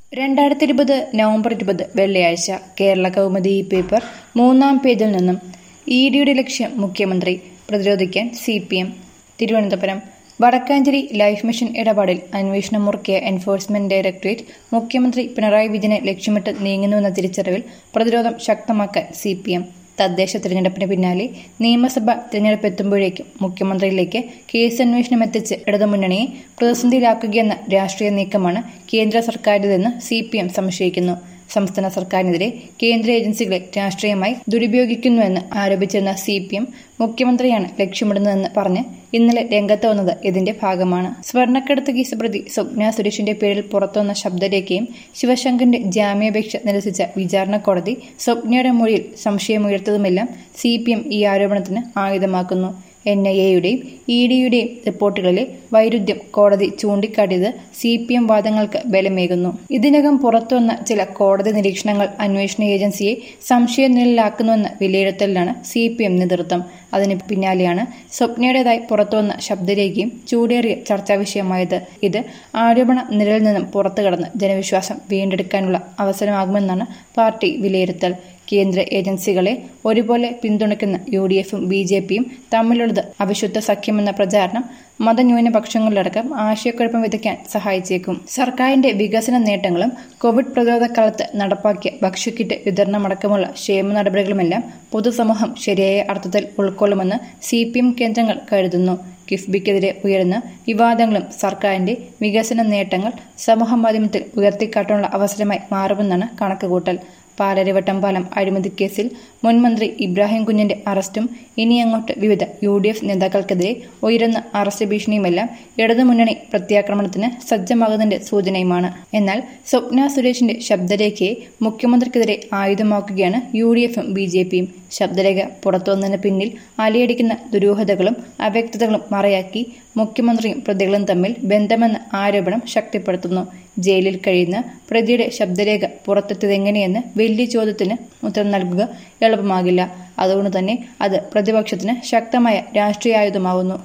രണ്ടായിരത്തി ഇരുപത് നവംബർ ഇരുപത് വെള്ളിയാഴ്ച കേരള കൗമുദി ഈ പേപ്പർ മൂന്നാം പേജിൽ നിന്നും ഇ ഡിയുടെ ലക്ഷ്യം മുഖ്യമന്ത്രി പ്രതിരോധിക്കാൻ C P M Thiruvananthapuram Wadakkanchery life mission ഇടപാടിൽ അന്വേഷണം മുറുക്കിയ എൻഫോഴ്സ്മെന്റ് ഡയറക്ടറേറ്റ് മുഖ്യമന്ത്രി പിണറായി വിജയനെ ലക്ഷ്യമിട്ട് നീങ്ങുന്നുവെന്ന തിരിച്ചറിവിൽ പ്രതിരോധം ശക്തമാക്കാൻ സി പി എം തദ്ദേശ തിരഞ്ഞെടുപ്പിന് പിന്നാലെ നിയമസഭ തിരഞ്ഞെടുപ്പ് എത്തുമ്പോഴേക്കും മുഖ്യമന്ത്രിയിലേക്ക് കേസ് അന്വേഷണം എത്തിച്ച് ഇടതുമുന്നണിയെ പ്രതിസന്ധിയിലാക്കുകയെന്ന രാഷ്ട്രീയ നീക്കമാണ് കേന്ദ്ര സർക്കാരിന്റെതെന്ന് സി പി എം സംശയിക്കുന്നു സംസ്ഥാന സർക്കാരിനെതിരെ കേന്ദ്ര ഏജൻസികളെ രാഷ്ട്രീയമായി ദുരുപയോഗിക്കുന്നുവെന്ന് ആരോപിച്ചിരുന്ന സി പി എം മുഖ്യമന്ത്രിയാണ് ലക്ഷ്യമിടുന്നതെന്ന് പറഞ്ഞ് ഇന്നലെ രംഗത്ത് വന്നത് ഇതിന്റെ ഭാഗമാണ് സ്വർണ്ണക്കടത്ത് കേസ് പ്രതി സ്വപ്ന സുരേഷിന്റെ പേരിൽ പുറത്തുവന്ന ശബ്ദരേഖയും ശിവശങ്കറിന്റെ ജാമ്യാപേക്ഷ നിരസിച്ച വിചാരണ കോടതി സ്വപ്നയുടെ മൊഴിയിൽ സംശയമുയർത്തതുമെല്ലാം സി പി എം ഈ ആരോപണത്തിന് ആയുധമാക്കുന്നു എൻ ഐ എയുടെയും ഇ ഡിയുടെയും റിപ്പോർട്ടുകളിലെ വൈരുദ്ധ്യം കോടതി ചൂണ്ടിക്കാട്ടിയത് സി പി എം വാദങ്ങൾക്ക് ബലമേകുന്നു ഇതിനകം പുറത്തുവന്ന ചില കോടതി നിരീക്ഷണങ്ങൾ അന്വേഷണ ഏജൻസിയെ സംശയനിഴലിലാക്കുന്നുവെന്ന വിലയിരുത്തലിലാണ് സി പി എം നേതൃത്വം അതിന് പിന്നാലെയാണ് സ്വപ്നയുടേതായി പുറത്തുവന്ന ശബ്ദരേഖയും ചൂടേറിയ ചർച്ചാ വിഷയമായത് ഇത് ആരോപണ നിഴലിൽ നിന്നും പുറത്തു കടന്ന് ജനവിശ്വാസം വീണ്ടെടുക്കാനുള്ള അവസരമാകുമെന്നാണ് പാർട്ടി വിലയിരുത്തൽ കേന്ദ്ര ഏജൻസികളെ ഒരുപോലെ പിന്തുണയ്ക്കുന്ന യു ഡി എഫും ബി ജെ പിയും തമ്മിലുള്ളത് അവിശുദ്ധ സഖ്യമെന്ന പ്രചാരണം മതന്യൂനപക്ഷങ്ങളിലടക്കം ആശയക്കുഴപ്പം വിതയ്ക്കാൻ സഹായിച്ചേക്കും സർക്കാരിന്റെ വികസന നേട്ടങ്ങളും കോവിഡ് പ്രതിരോധ കാലത്ത് നടപ്പാക്കിയ ഭക്ഷ്യക്കിറ്റ് വിതരണമടക്കമുള്ള ക്ഷേമ നടപടികളുമെല്ലാം പൊതുസമൂഹം ശരിയായ അർത്ഥത്തിൽ ഉൾക്കൊള്ളുമെന്ന് സി പി എം കേന്ദ്രങ്ങൾ കരുതുന്നു കിഫ്ബിക്കെതിരെ ഉയരുന്ന വിവാദങ്ങളും സർക്കാരിന്റെ വികസന നേട്ടങ്ങൾ സമൂഹമാധ്യമത്തിൽ ഉയർത്തിക്കാട്ടാനുള്ള അവസരമായി മാറുമെന്നാണ് കണക്കുകൂട്ടൽ പാലരിവട്ടം പാലം അഴിമതി കേസിൽ മുൻമന്ത്രി ഇബ്രാഹിം കുഞ്ഞിന്റെ അറസ്റ്റും ഇനിയങ്ങോട്ട് വിവിധ യു ഡി എഫ് നേതാക്കൾക്കെതിരെ ഉയരുന്ന അറസ്റ്റ് ഭീഷണിയുമെല്ലാം ഇടതുമുന്നണി പ്രത്യാക്രമണത്തിന് സജ്ജമാകുന്നതിന്റെ സൂചനയുമാണ് എന്നാൽ സ്വപ്ന സുരേഷിന്റെ ശബ്ദരേഖയെ മുഖ്യമന്ത്രിക്കെതിരെ ആയുധമാക്കുകയാണ് യു ഡി എഫും ബി ജെ പിയും ശബ്ദരേഖ പുറത്തുവന്നതിന് പിന്നിൽ അലയടിക്കുന്ന ദുരൂഹതകളും അവ്യക്തതകളും മറയാക്കി മുഖ്യമന്ത്രിയും പ്രതികളും തമ്മിൽ ബന്ധമെന്ന ആരോപണം ശക്തിപ്പെടുത്തുന്നു ജയിലിൽ കഴിയുന്ന പ്രതിയുടെ ശബ്ദരേഖ പുറത്തെത്തിയതെങ്ങനെയെന്ന് വലിയ ചോദ്യത്തിന് ഉത്തരം നൽകുക എളുപ്പമാകില്ല അതുകൊണ്ട് തന്നെ അത് പ്രതിപക്ഷത്തിന് ശക്തമായ രാഷ്ട്രീയ ആയുധമാവുന്നു